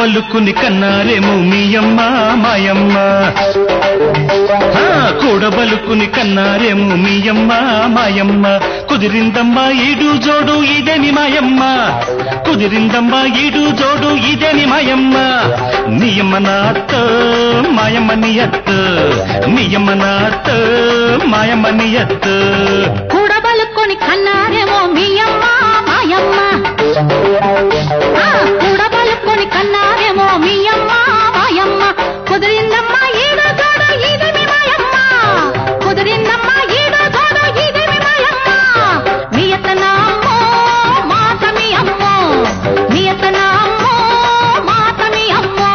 కూడబలుకుని కన్నారేమో మీయమ్మ మాయమ్మ ఆ, కూడబలుకుని కన్నారేమో మీయమ్మ మాయమ్మ కుదిరిందమ్మా ఈడు జోడు ఇదేని మాయమ్మ కుదిరిందమ్మా ఈడు జోడు ఇదేని మాయమ్మ నీయమ్మ నాత్త మాయమ్మ నియత్ నీయమ్మ నాత్త మాయమ్మ నియత్ కూడబలుకొని కన్నారేమో మీ అమ్మ మాయమ్మ ఆ, కూడబలుకొని కన్నారేమో మీ అమ్మ మాయమ్మ కుదిరిందమ్మా ఈడు జోడు ఇదేమి మాయమ్మ కుదిరిందమ్మా ఈడు జోడు ఇదేమి మాయమ్మ మీ అత్తన అమ్మో మాత మీ అమ్మో మీ అత్తన అమ్మో మాత మీ అమ్మో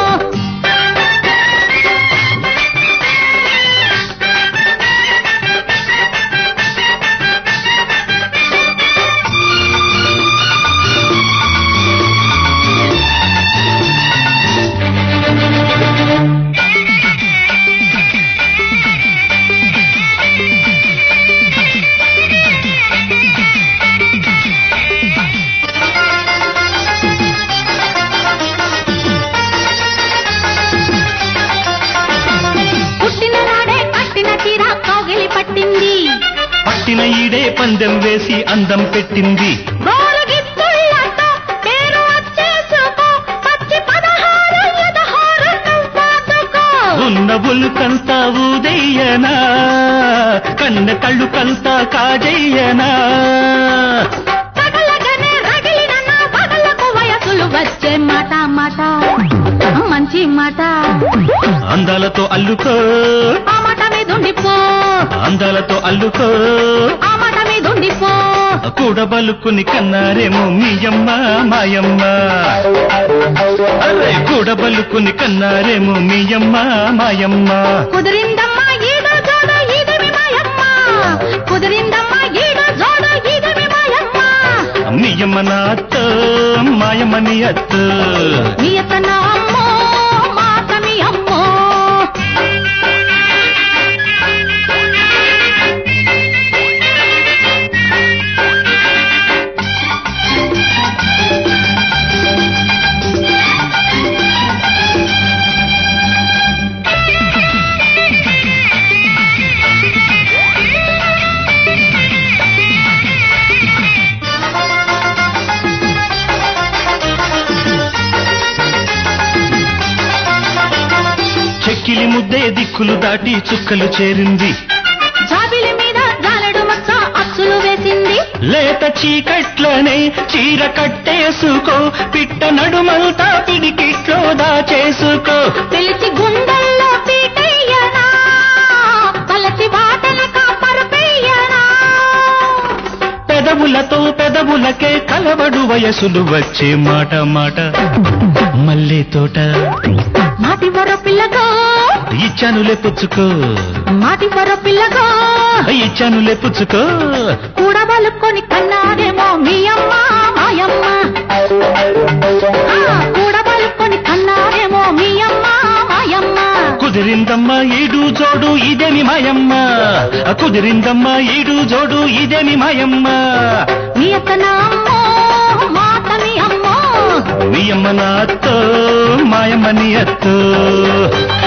పుట్టిన నాడే కట్టిన తీరా కౌగిలి పట్టింది పట్టిన ఈడే పందెం వేసి అందం పెట్టింది గోరగిత్తుళ్ళతో పేరు వచ్చేసుకో పచ్చి పదహారు ఎదహారు నువ్వాదుకో ఉన్న ఉలుకంతా ఊదయ్యనా కన్న కళ్ళు కంతా కాజయ్యనా తగలగనే రగిలిన నా పగలకు వయసులు వచ్చే మాట మాట మంచి మాట అందాలతో అల్లుకో ఆ మాట మీదుండిపో అందాలతో అల్లుకో ఆ మాట మీదుండిపో కూడబలుకుని కన్నారేమో మీయమ్మ మాయమ్మ అరే కూడబలుకుని కన్నారేమో మీయమ్మ మాయమ్మ కుదిరిందమ్మా ఈడు జోడు ఇదేమి మాయమ్మ కుదిరిందమ్మా ఈడు జోడు ఇదేమి మాయమ్మ మీయమ్మ నాత్త మాయమ్మ నీ అత్త మీ అత్తన అమ్మో మాత మీ అమ్మో చెక్కిలి ముద్దే దిక్కులు దాటి చుక్కలు చేరింది జాబిలి మీద జాలడు మచ్చ అచ్చులు వేసింది లేత చీకట్లనే చీర కట్టేసుకో పిట్ట నడుమంతా పిడికిట్లో దాచేసుకో పిలిచి గుండెల్లో పీటయ్యనా పలచి బాటల కాపరపెయ్యనా పెదవులతో పెదవులకే కలవడు వయసులు వచ్చే మాట మాట మల్లె తోట మాటి మరో పిల్లగో ఇచ్చానులే పుచ్చుకో మాటి మరో పిల్లగో ఇచ్చానులే పుచ్చుకో కూడబలుకొని కన్నారేమో మీ అమ్మ మాయమ్మ ఆ, కూడబలుకొని కన్నారేమో మీ అమ్మ మాయమ్మ కుదిరిందమ్మా ఈడు జోడు ఇదేమి మాయమ్మ కుదిరిందమ్మా ఈడు జోడు ఇదేమి మాయమ్మ మీ అత్తన అమ్మో మాత మీ అమ్మో మీ అమ్మ నాత్తో మాయమ్మ నీ అత్తో